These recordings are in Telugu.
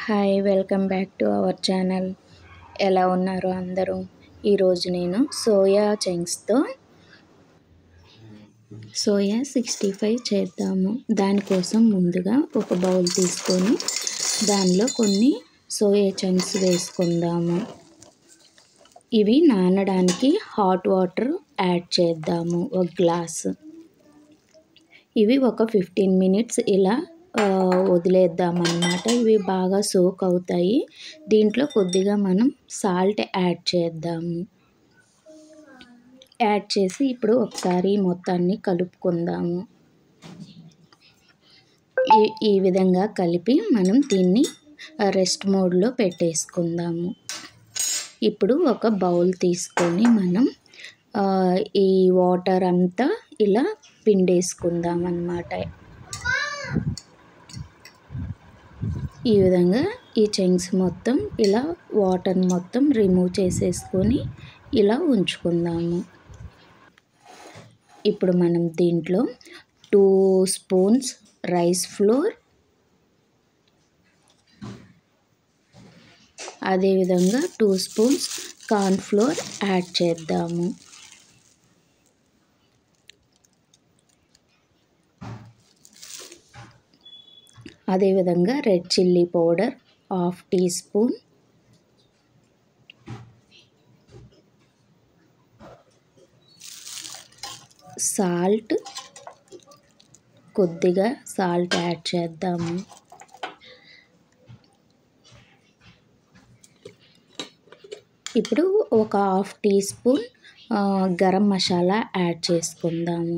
hi welcome back to our channel ఎలా ఉన్నారు అందరూ ఈరోజు నేను సోయా చంక్స్తో సోయా సిక్స్టీ ఫైవ్ చేద్దాము దానికోసం ముందుగా ఒక బౌల్ తీసుకొని దానిలో కొన్ని సోయా చంక్స్ వేసుకుందాము ఇవి నానడానికి హాట్ వాటర్ యాడ్ చేద్దాము ఒక గ్లాస్ ఇవి ఒక ఫిఫ్టీన్ మినిట్స్ ఇలా వదిలేద్దాం అన్నమాట ఇవి బాగా సోక్ అవుతాయి దీంట్లో కొద్దిగా మనం సాల్ట్ యాడ్ చేద్దాము యాడ్ చేసి ఇప్పుడు ఒకసారి మొత్తాన్ని కలుపుకుందాము ఈ ఈ విధంగా కలిపి మనం దీన్ని రెస్ట్ మోడ్లో పెట్టేసుకుందాము ఇప్పుడు ఒక బౌల్ తీసుకొని మనం ఈ వాటర్ అంతా ఇలా పిండేసుకుందాం అన్నమాట ఈ విధంగా ఈ చెంగ్స్ మొత్తం ఇలా వాటర్ మొత్తం రిమూవ్ చేసేసుకొని ఇలా ఉంచుకుందాము ఇప్పుడు మనం దీంట్లో టూ స్పూన్స్ రైస్ ఫ్లోర్ అదేవిధంగా two spoons corn flour add చేద్దాము అదేవిధంగా red chilli powder half teaspoon salt కొద్దిగా సాల్ట్ యాడ్ చేద్దాము ఇప్పుడు ఒక half teaspoon garam masala add చేసుకుందాము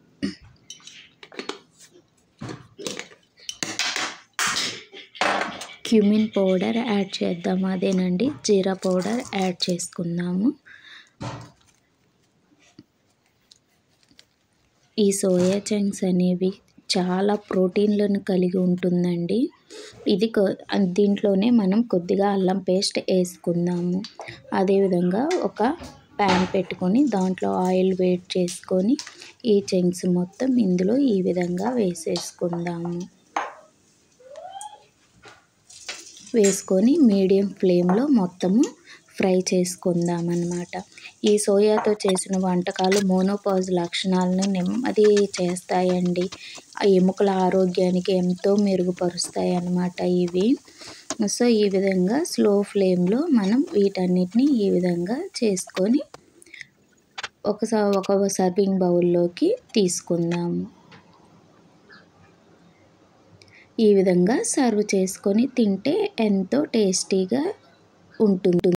క్యూమిన్ పౌడర్ యాడ్ చేద్దాము అదేనండి జీరా పౌడర్ యాడ్ చేసుకుందాము ఈ సోయా చంక్స్ అనేవి చాలా ప్రోటీన్లను కలిగి ఉంటుందండి ఇది దీంట్లోనే మనం కొద్దిగా అల్లం పేస్ట్ వేసుకుందాము అదేవిధంగా ఒక ప్యాన్ పెట్టుకొని దాంట్లో ఆయిల్ వేట్ చేసుకొని ఈ చంక్స్ మొత్తం ఇందులో ఈ విధంగా వేసేసుకుందాము వేసుకొని మీడియం ఫ్లేమ్లో మొత్తము ఫ్రై చేసుకుందాం అన్నమాట ఈ సోయాతో చేసిన వంటకాలు మోనోపాజ్ లక్షణాలను నెమ్మది చేస్తాయండి ఎముకల ఆరోగ్యానికి ఎంతో మెరుగుపరుస్తాయి అన్నమాట ఇవి సో ఈ విధంగా స్లో ఫ్లేమ్లో మనం వీటన్నిటిని ఈ విధంగా చేసుకొని ఒక ఒక సర్వింగ్ బౌల్లోకి తీసుకుందాము ఈ విధంగా సర్వ్ చేసుకొని తింటే ఎంతో టేస్టీగా ఉంటుంది